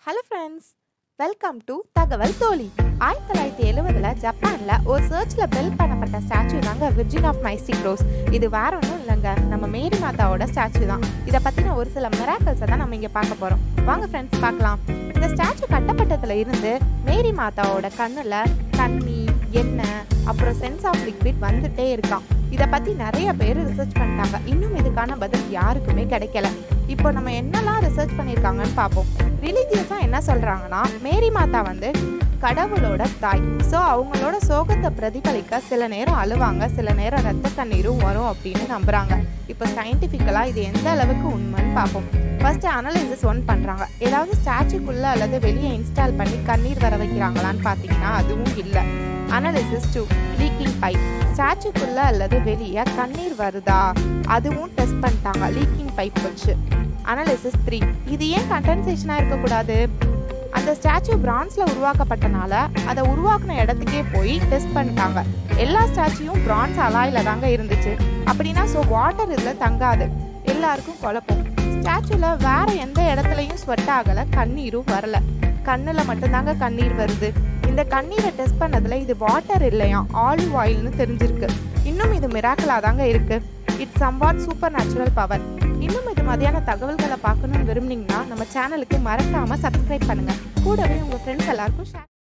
hello friends welcome to தகவல் தோழி ஆயிரத்தி தொள்ளாயிரத்தி எழுவதுல ஜப்பான்ல ஒரு சர்ச்ல பில்ட் பண்ணப்பட்ட ஸ்டாச்சு தாங்க விர்ஜின் ஆஃப் மைஸ்டிக் ரோஸ் இது வேற ஒன்றும் இல்லைங்க நம்ம மேரி மாதாவோட ஸ்டாச்சு தான் இதை பத்தின ஒரு சில மிராக்கல்ஸை தான் நம்ம இங்க பார்க்க போறோம் வாங்க ஃப்ரெண்ட்ஸ் பார்க்கலாம் இந்த ஸ்டாச்சு கட்டப்பட்டதுல இருந்து மேரி மாதாவோட கண்ணுல தண்ணி எண்ணெய் அப்புறம் சென்ஸ் ஆஃப் லிக்விட் வந்துட்டே இருக்கான் இதை பத்தி நிறைய பேர் ரிசர்ச் பண்ணிட்டாங்க இன்னும் இதுக்கான பதில் யாருக்குமே கிடைக்கல இப்போ நம்ம என்னெல்லாம் ரிசர்ச் பண்ணியிருக்காங்கன்னு பார்ப்போம் ரிலீஜியஸாக என்ன சொல்கிறாங்கன்னா மேரி மாதா வந்து கடவுளோட தாய் ஸோ அவங்களோட சோகத்தை பிரதிபலிக்க சில நேரம் அழுவாங்க சில நேரம் ரத்த கண்ணீரும் வரும் அப்படின்னு நம்புறாங்க இப்போ சயின்டிஃபிக்கலாக இது எந்த அளவுக்கு உண்மைன்னு பார்ப்போம் ஃபர்ஸ்ட் அனலைசிஸ் ஒன் பண்ணுறாங்க ஏதாவது ஸ்டாச்சுக்குள்ளே அல்லது வெளியே இன்ஸ்டால் பண்ணி கண்ணீர் வர வைக்கிறாங்களான்னு பார்த்தீங்கன்னா அதுவும் இல்லை அனலிசிஸ் டூ லீக்கிங் பைப் ஸ்டாச்சுக்குள்ள அல்லது வெளியே கண்ணீர் வருதா அதுவும் டெஸ்ட் பண்ணிட்டாங்க லீக்கிங் பைப் வச்சு அனலிசிஸ் த்ரீ இது ஏன் கண்டென்சேஷனாக இருக்கக்கூடாது அந்த ஸ்டாச்சு பிரான்ஸில் உருவாக்கப்பட்டனால அதை உருவாக்குன இடத்துக்கே போய் டெஸ்ட் பண்ணிட்டாங்க எல்லா ஸ்டாச்சுவும் பிரான்ஸ் அலாயில தாங்க இருந்துச்சு அப்படின்னா ஸோ வாட்டர் இதில் தங்காது எல்லாருக்கும் குழப்பம் ஸ்டாச்சுல வேற எந்த இடத்துலையும் ஸ்வெட் ஆகலை கண்ணீரும் வரல கண்ணில் மட்டும்தாங்க கண்ணீர் வருது இந்த கண்ணீரை டெஸ்ட் பண்ணதுல இது வாட்டர் இல்லையா ஆலிவ் ஆயில்னு தெரிஞ்சிருக்கு இன்னும் இது மிராக்கலா தாங்க இருக்கு it's somewhat super natural power இன்னும் இது மாதிரியான தகவல்களை பார்க்கணும்னு விரும்புனீங்கன்னா நம்ம சேனலுக்கு மறக்காம சப்ஸ்கிரைப் பண்ணுங்க கூடவே உங்க ஃப்ரெண்ட்ஸ் எல்லாருக்கும் ஷேர்